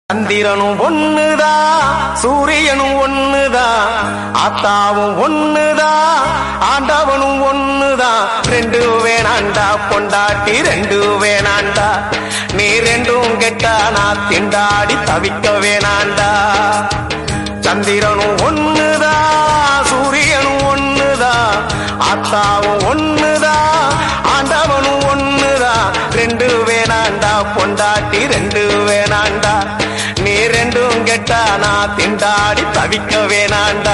சந்திரனும் ஒண்ணுதான் சூரியனும் ஒண்ணுதான் ஆத்தாவும் ஒண்ணுதான் ஆண்டவனும் ஒண்ணுதான் ரெண்டு வேணாண்டா பொண்டாட்டி ரெண்டு வேணாண்டா நீ ரெண்டும் கெட்டா நான் திண்டாடி தவிக்க வேணாண்டா சந்திரனும் ஒண்ணுதான் சூரியனும் ஒண்ணுதான் ஆத்தாவும் ஒண்ணுதான் ஆண்டவனும் ஒண்ணுதான் ரெண்டு வேணாண்டா பொண்டாட்டி ரெண்டு வேணாண்டா நீ ரெண்டும் கெட்டா நான் திண்டாடி தவிக்க வேணாண்டா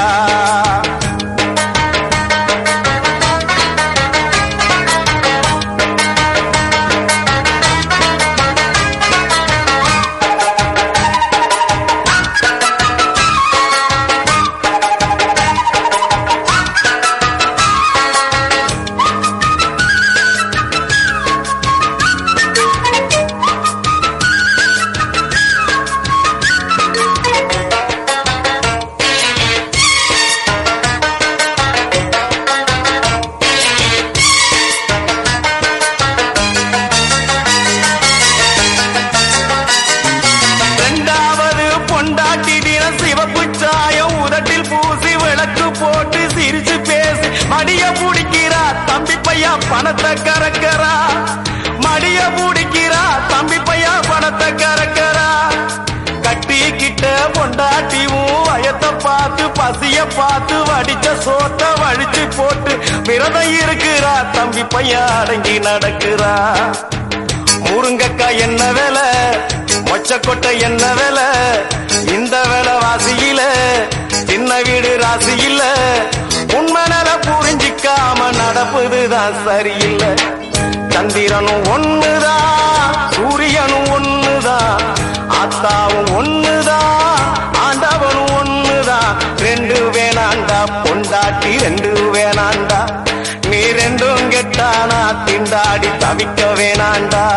ரெண்டாவது பொண்டாட்டி தினம் சிவப்பு சாயம் உதட்டில் பூசி விளக்கு போட்டு சிரிச்சு பேசி மடிய பிடிக்கிறா தம்பி பையா பணத்தை கறக்கறா மடிய பிடிக்கிறா தம்பி பையா பணத்தை கறக்கறா கட்டிக்கிட்ட பொண்டாட்டியும் வயத்தை பார்த்து பசிய பார்த்து வடிச்ச சோத்த வழிச்சு போட்டு விரதம் இருக்கிறா தம்பி பையா அடங்கி நடக்கிறா முருங்கக்காய் என்ன விலை மொச்சக்கொட்டை என்ன விலை இந்த விலை வாசியில சின்ன வீடு ராசியில உண்மை நில புரிஞ்சிக்காம நடப்புதுதான் சரியில்லை சந்திரனும் ஒண்ணுதான் சூரியனும் ஒண்ணுதான் ஆத்தாவும் ஒண்ணுதான் ஆண்டவனும் ஒண்ணுதான் ரெண்டு வேணாண்டா பொண்டாட்டி ரெண்டு வேணாண்டா நீ ரெண்டும் கெட்டானா திண்டாடி தவிக்க வேணாண்டா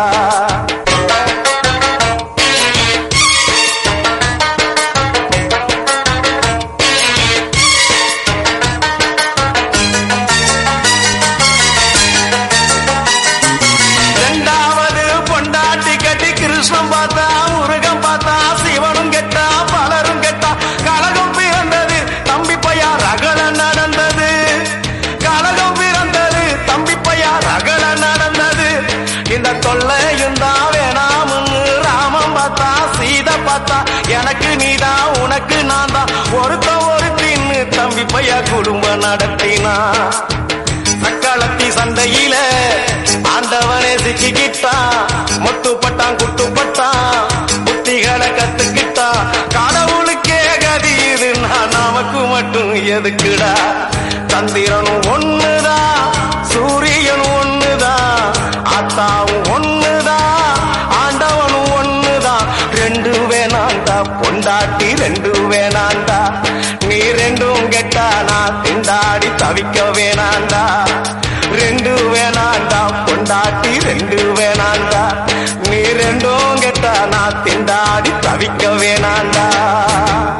ரெண்டாவது பொண்டாட்டி கட்டி கிருஷ்ணன் பார்த்தா முருகன் பார்த்தா சிவனும் கெட்டா பலரும் கெட்டா கழகம் பிறந்தது தம்பி பையா ரகல நடந்தது கழகம் பிறந்தது தம்பி பையா ரகல நடந்தது இந்த தொல்லையும் தான் வேணாம்னு ராமன் பார்த்தா சீதை பார்த்தா எனக்கு நீதான் உனக்கு நான் தான் ஒருத்த ஒருத்தின்னு தம்பி பையா குடும்பம் நடத்தினா சக்களத்தி சண்டையில ஆண்டவனே சிக்கிக்கிட்டான் முட்டுப்பட்டான் குட்டுப்பட்டான் புத்திகளை கத்துக்கிட்டான் கடவுளுக்கே கதி இது நான் நமக்கு மட்டும் எதுக்குடா சந்திரனும் ஒண்ணுதான் சூரியனும் ஒண்ணுதான் ஆத்தாவும் ஒண்ணுதான் ஆண்டவனும் ஒண்ணுதான் ரெண்டு வேணாண்டா பொண்டாட்டி ரெண்டு வேணாண்டா நீ ரெண்டும் கெட்டா நான் திண்டாடி தவிக்க வேணாண்டா ரெண்டு வேணாண்டா பொண்டாட்டி ரெண்டு வேணாண்டா நீ ரெண்டும் கெட்டா நான் திண்டாடி தவிக்க வேணாண்டா